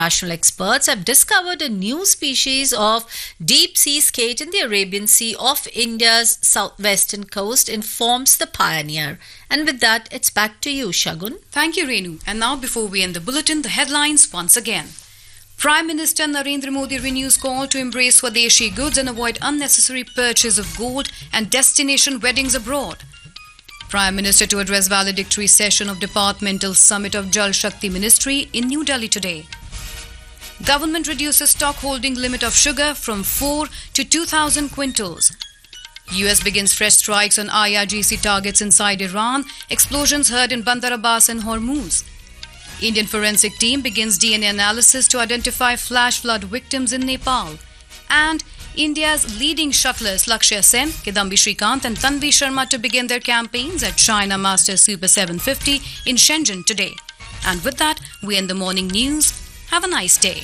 National experts have discovered a new species of deep sea skate in the Arabian Sea off India's southwestern coast informs the pioneer. And with that, it's back to you, Shagun. Thank you, Renu. And now, before we end the bulletin, the headlines once again. Prime Minister Narendra Modi renews call to embrace Swadeshi goods and avoid unnecessary purchase of gold and destination weddings abroad. Prime Minister to address valedictory session of Departmental Summit of Jal Shakti Ministry in New Delhi today. Government reduces stock holding limit of sugar from 4 to 2,000 quintals. US begins fresh strikes on IRGC targets inside Iran. Explosions heard in Bandar Abbas and Hormuz. Indian forensic team begins DNA analysis to identify flash flood victims in Nepal. And India's leading shuttlers Lakshya Sen, Kidambi Shrikant and Tanvi Sharma to begin their campaigns at China Masters Super 750 in Shenzhen today. And with that, we end the morning news. Have a nice day.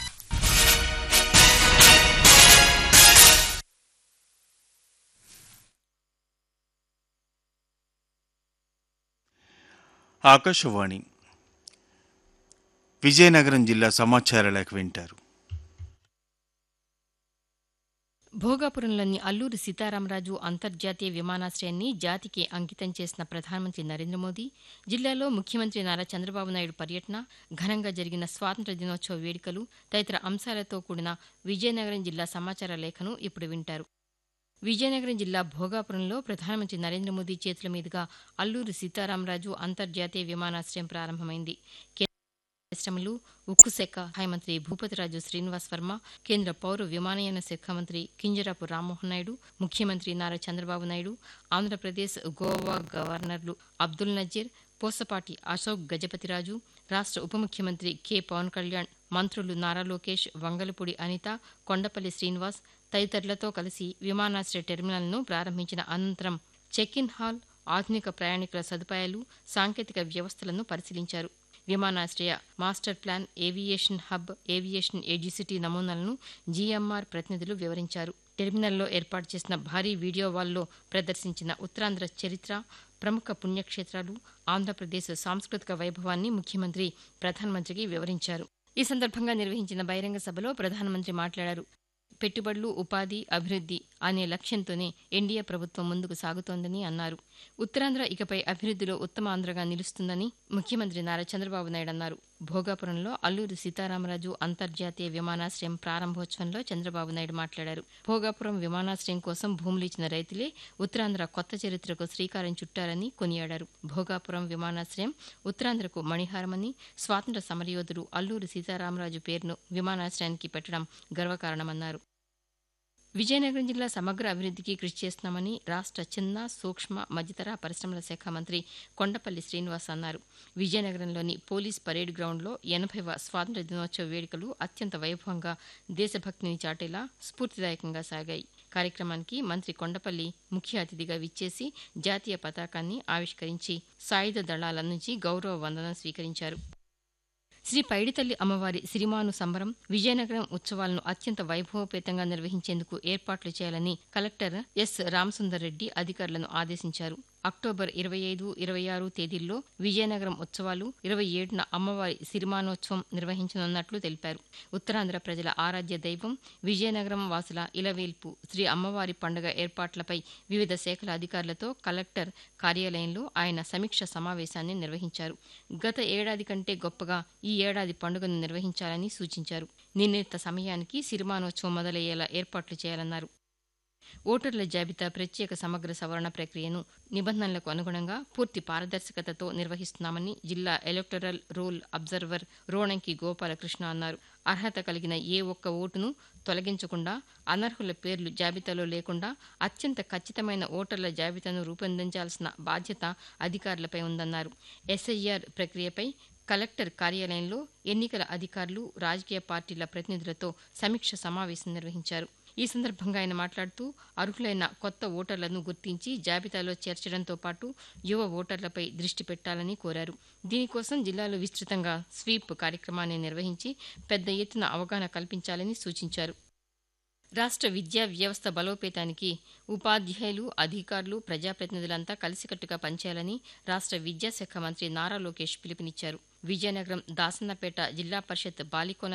Akashvani Vizianagaram జిల్లా సమాచార లేఖ వింటారు భోగాపురంలోని అల్లూరి సీతారామరాజు అంతర్జాతీయ విమానాశ్రయాన్ని జాతికి అంకితం చేసిన ప్రధానమంత్రి నరేంద్ర మోదీ జిల్లాలో ముఖ్యమంత్రి నారా చంద్రబాబు నాయుడు పర్యటన ఘనంగా జరిగిన స్వాతంత్ర దినోత్సవ వేడుకలు తదితర అంశాలతో కూడిన విజయనగరం జిల్లా సమాచార లేఖను ఇప్పుడు వింటారు విజయనగరం జిల్లా భోగాపురంలో ప్రధానమంత్రి నరేంద్ర మోదీ చేతుల మీదుగా అల్లూరి సీతారామరాజు అంతర్జాతీయ విమానాశ్రయం ప్రారంభమైంది పరిశ్రమలు ఉక్కు శాఖ సహాయ మంత్రి భూపతిరాజు శ్రీనివాస్ వర్మ కేంద్ర పౌర విమానయాన శాఖ మంత్రి కింజరాపు రామ్మోహన్ నాయుడు ముఖ్యమంత్రి నారా చంద్రబాబు నాయుడు ఆంధ్రప్రదేశ్ గోవా గవర్నర్లు అబ్దుల్ నజీర్ పోసపాటి అశోక్ గజపతిరాజు రాష్ట్ర ఉప ముఖ్యమంత్రి కె పవన్ కళ్యాణ్ మంత్రులు నారా లోకేష్ వంగలపూడి అనిత కొండపల్లి శ్రీనివాస్ తదితరులతో కలిసి విమానాశ్రయ టెర్మినల్ను ప్రారంభించిన అనంతరం చెక్ ఇన్ హాల్ ఆధునిక ప్రయాణికుల సదుపాయాలు సాంకేతిక వ్యవస్థలను పరిశీలించారు విమానాశ్రయ master plan aviation hub aviation ఏజీసిటీ నమూనాలను జీఎంఆర్ ప్రతినిధులు వివరించారు టెర్మినల్లో ఏర్పాటు చేసిన భారీ వీడియో వాల్లో ప్రదర్శించిన ఉత్తరాంధ్ర చరిత్ర ప్రముఖ పుణ్యక్షేత్రాలు ఆంధ్రప్రదేశ్ సాంస్కృతిక వైభవాన్ని ముఖ్యమంత్రి ప్రధానమంత్రికి వివరించారు ఈ సందర్భంగా నిర్వహించిన బహిరంగ సభలో ప్రధానమంత్రి మాట్లాడారు పెట్టుబడులు ఉపాధి అభివృద్ధి అనే లక్ష్యంతోనే ఎన్డీఏ ప్రభుత్వం ముందుకు సాగుతోందని అన్నారు ఉత్తరాంధ్ర ఇకపై అభివృద్ధిలో ఉత్తమ ఆంధ్రగా నిలుస్తుందని ముఖ్యమంత్రి నారా చంద్రబాబు నాయుడు అన్నారు భోగాపురంలో అల్లూరి సీతారామరాజు అంతర్జాతీయ విమానాశ్రయం ప్రారంభోత్సవంలో చంద్రబాబు నాయుడు మాట్లాడారు భోగాపురం విమానాశ్రయం కోసం భూములు ఇచ్చిన రైతులే ఉత్తరాంధ్ర కొత్త చరిత్రకు శ్రీకారం చుట్టారని కొనియాడారు భోగాపురం విమానాశ్రయం ఉత్తరాంధ్రకు మణిహారమని స్వాతంత్ర సమరయోధుడు అల్లూరి సీతారామరాజు పేరును విమానాశ్రయానికి పెట్టడం గర్వకారణమన్నారు విజయనగరం జిల్లా సమగ్ర అభివృద్ధికి కృషి చేస్తున్నామని రాష్ట్ర చిన్న సూక్ష్మ మధ్యతర పరిశ్రమల శాఖ మంత్రి కొండపల్లి శ్రీనివాస్ అన్నారు విజయనగరంలోని పోలీస్ పరేడ్ గ్రౌండ్లో ఎనభైవ స్వాతంత్ర దినోత్సవ వేడుకలు అత్యంత వైభవంగా దేశభక్తిని చాటేలా స్ఫూర్తిదాయకంగా సాగాయి కార్యక్రమానికి మంత్రి కొండపల్లి ముఖ్య అతిథిగా విచ్చేసి జాతీయ పతాకాన్ని ఆవిష్కరించి సాయుధ దళాల నుంచి గౌరవ వందనం స్వీకరించారు శ్రీ పైడితల్లి అమ్మవారి సిరిమాను సంబరం విజయనగరం ఉత్సవాలను అత్యంత వైభవపేతంగా నిర్వహించేందుకు ఏర్పాట్లు చేయాలని కలెక్టర్ ఎస్ రామసుందర్ రెడ్డి అధికారులను ఆదేశించారు అక్టోబర్ ఇరవై ఐదు ఇరవై ఆరు తేదీల్లో విజయనగరం ఉత్సవాలు ఇరవై ఏడున అమ్మవారి సిరిమానోత్సవం నిర్వహించనున్నట్లు తెలిపారు ఉత్తరాంధ్ర ప్రజల ఆరాధ్య దైవం విజయనగరం వాసుల ఇలవేల్పు శ్రీ అమ్మవారి పండుగ ఏర్పాట్లపై వివిధ శాఖల అధికారులతో కలెక్టర్ కార్యాలయంలో ఆయన సమీక్ష సమావేశాన్ని నిర్వహించారు గత ఏడాది కంటే గొప్పగా ఈ ఏడాది పండుగను నిర్వహించాలని సూచించారు నిర్ణీత సమయానికి సిరిమానోత్సవం మొదలయ్యేలా ఏర్పాట్లు చేయాలన్నారు ఓటర్ల జాబితా ప్రత్యేక సమగ్ర సవరణ ప్రక్రియను నిబంధనలకు అనుగుణంగా పూర్తి పారదర్శకతతో నిర్వహిస్తున్నామని జిల్లా electoral roll observer Ronanki Gopalakrishna అన్నారు అర్హత కలిగిన ఏ ఒక్క ఓటును తొలగించకుండా అనర్హుల పేర్లు జాబితాలో లేకుండా అత్యంత ఖచ్చితమైన ఓటర్ల జాబితాను రూపొందించాల్సిన బాధ్యత అధికారులపై ఉందన్నారు ఎస్ఐఆర్ ప్రక్రియపై కలెక్టర్ కార్యాలయంలో ఎన్నికల అధికారులు రాజకీయ పార్టీల ప్రతినిధులతో సమీక్ష సమావేశం నిర్వహించారు ఈ సందర్భంగా ఆయన మాట్లాడుతూ అర్హులైన కొత్త ఓటర్లను గుర్తించి జాబితాలో చేర్చడంతో పాటు యువ ఓటర్లపై దృష్టి పెట్టాలని కోరారు దీనికోసం జిల్లాలో విస్తృతంగా స్వీప్ కార్యక్రమాన్ని నిర్వహించి పెద్ద ఎత్తున అవగాహన కల్పించాలని సూచించారు రాష్ట్ర విద్యా వ్యవస్థ బలోపేతానికి ఉపాధ్యాయులు అధికారులు ప్రజాప్రతినిధులంతా కలిసికట్టుగా పనిచేయాలని రాష్ట్ర విద్యాశాఖ మంత్రి నారా లోకేష్ పిలుపునిచ్చారు విజయనగరం దాసన్నపేట జిల్లా పరిషత్ బాలికోన